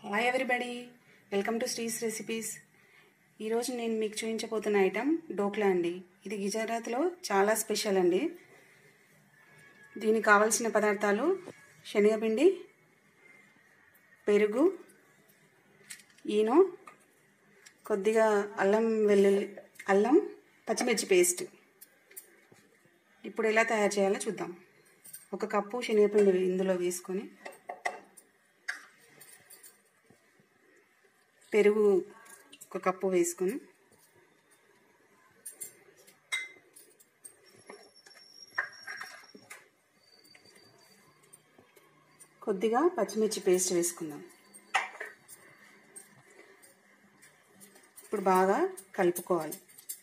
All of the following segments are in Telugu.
hi everybody welcome to Sri's recipes ఈరోజు నేను మీకు చూపించబోతున్న ఐటెం డోక్లా అండి ఇది గుజరాత్లో చాలా స్పెషల్ అండి దీనికి కావలసిన పదార్థాలు శనగపిండి పెరుగు ఈనో కొద్దిగా అల్లం వెల్లుల్లి అల్లం పచ్చిమిర్చి పేస్ట్ ఇప్పుడు ఎలా తయారు చేయాలో చూద్దాం ఒక కప్పు శనగపిండి ఇందులో వేసుకొని పెరుగు ఒక కప్పు వేసుకొని కొద్దిగా పచ్చిమిర్చి పేస్ట్ వేసుకుందాం ఇప్పుడు బాగా కలుపుకోవాలి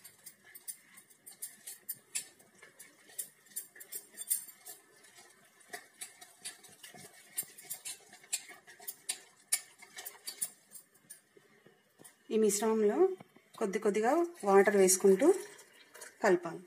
ఈ మిశ్రమంలో కొద్ది కొద్దిగా వాటర్ వేసుకుంటూ కలపాలి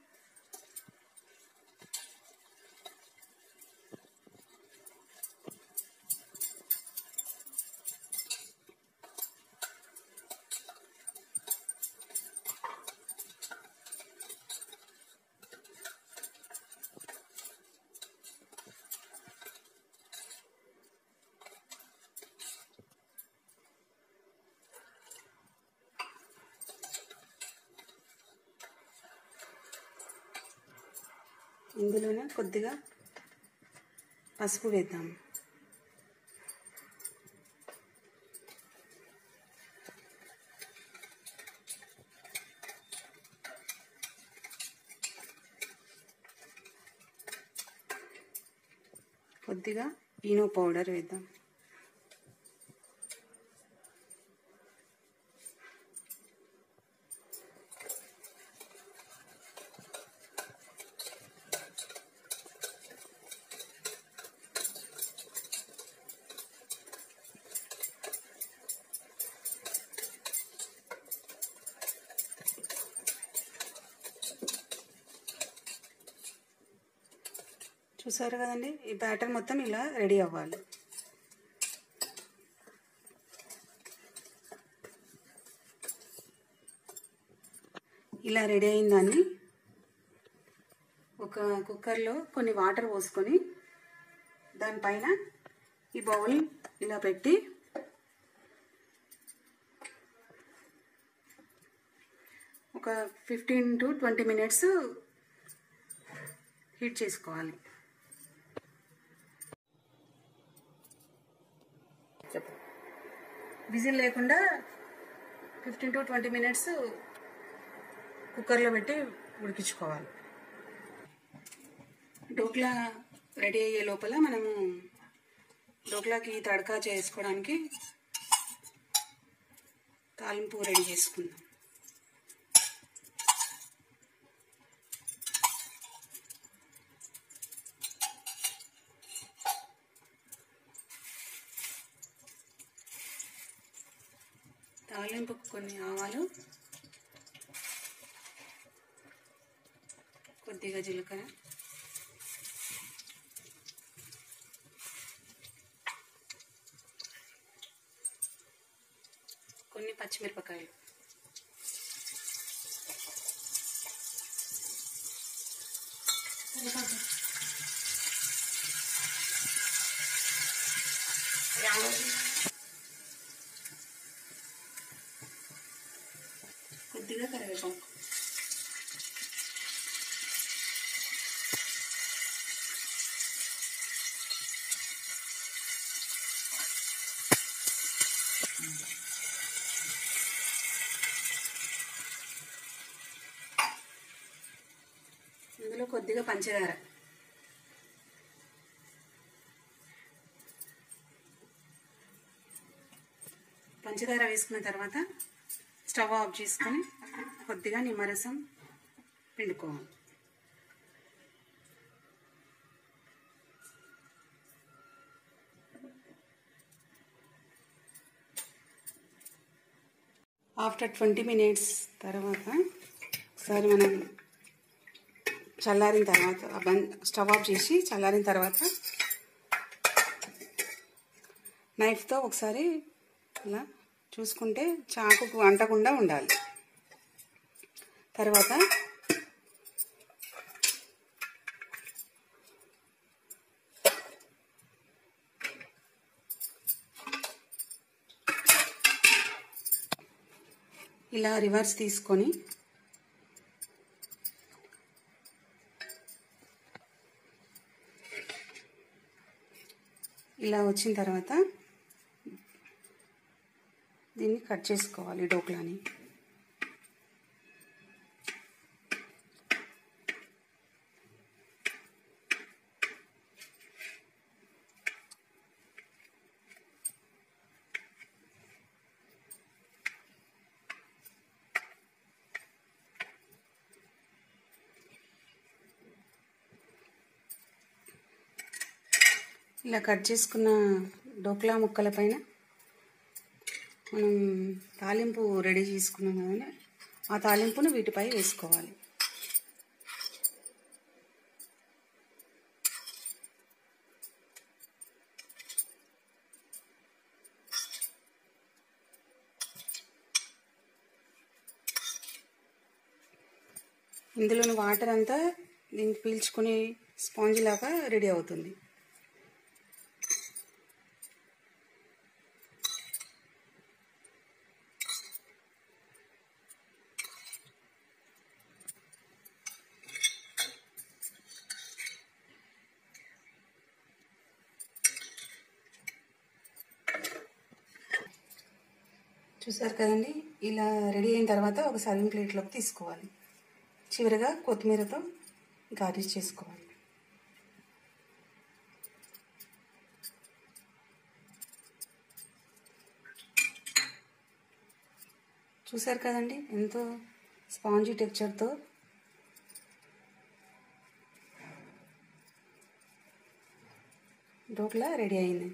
ఇందులోనే కొద్దిగా పసుపు వేద్దాం కొద్దిగా ఈనో పౌడర్ వేద్దాం చూసారు కదండి ఈ బ్యాటర్ మొత్తం ఇలా రెడీ అవ్వాలి ఇలా రెడీ అయిందని ఒక కుక్కర్లో కొన్ని వాటర్ పోసుకొని దానిపైన ఈ బౌల్ ఇలా పెట్టి ఒక fifteen to twenty minutes heat చేసుకోవాలి విజిల్ లేకుండా ఫిఫ్టీన్ టు ట్వంటీ మినిట్స్ కుక్కర్లో పెట్టి ఉడికించుకోవాలి డోక్లా రెడీ అయ్యే లోపల మనము డోక్లాకి తడకా చేసుకోవడానికి తాలింపు రెడీ చేసుకుందాం తాలింపుకు కొన్ని ఆవాలు కొద్దిగా జీలకర్ర కొన్ని పచ్చిమిరపకాయలు కొద్దిగా కరివేపాకు ఇందులో కొద్దిగా పంచదార పంచదార వేసుకున్న తర్వాత స్టవ్ ఆఫ్ చేసుకొని కొద్దిగా నిమ్మరసం పిండుకోవాలి ఆఫ్టర్ ట్వంటీ మినిట్స్ తర్వాత ఒకసారి మనం చల్లారిన తర్వాత బంద్ స్టవ్ ఆఫ్ చేసి చల్లారిన తర్వాత నైఫ్తో ఒకసారి ఇలా చూసుకుంటే చాకుకు అంటకుండా ఉండాలి తర్వాత ఇలా రివర్స్ తీసుకొని ఇలా వచ్చిన తర్వాత దీన్ని కట్ చేసుకోవాలి డోక్లాని ఇలా కట్ చేసుకున్న డోక్లా ముక్కల పైన మనం తాలింపు రెడీ చేసుకున్నాం కదా ఆ తాలింపును వీటిపై వేసుకోవాలి ఇందులోని వాటర్ అంతా దీనికి పీల్చుకునే స్పాంజ్ లాగా రెడీ అవుతుంది చూసారు కదండి ఇలా రెడీ అయిన తర్వాత ఒక సర్వింగ్ ప్లేట్లోకి తీసుకోవాలి చివరిగా కొత్తిమీరతో గార్నిష్ చేసుకోవాలి చూసారు కదండి ఎంతో స్పాంజీ టెక్చర్తో డోక్లా రెడీ అయింది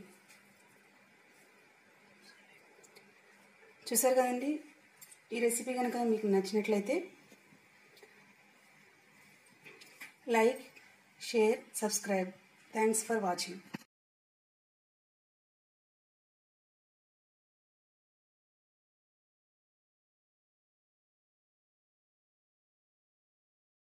చూసారు కదండి ఈ రెసిపీ కనుక మీకు నచ్చినట్లయితే like share subscribe thanks for watching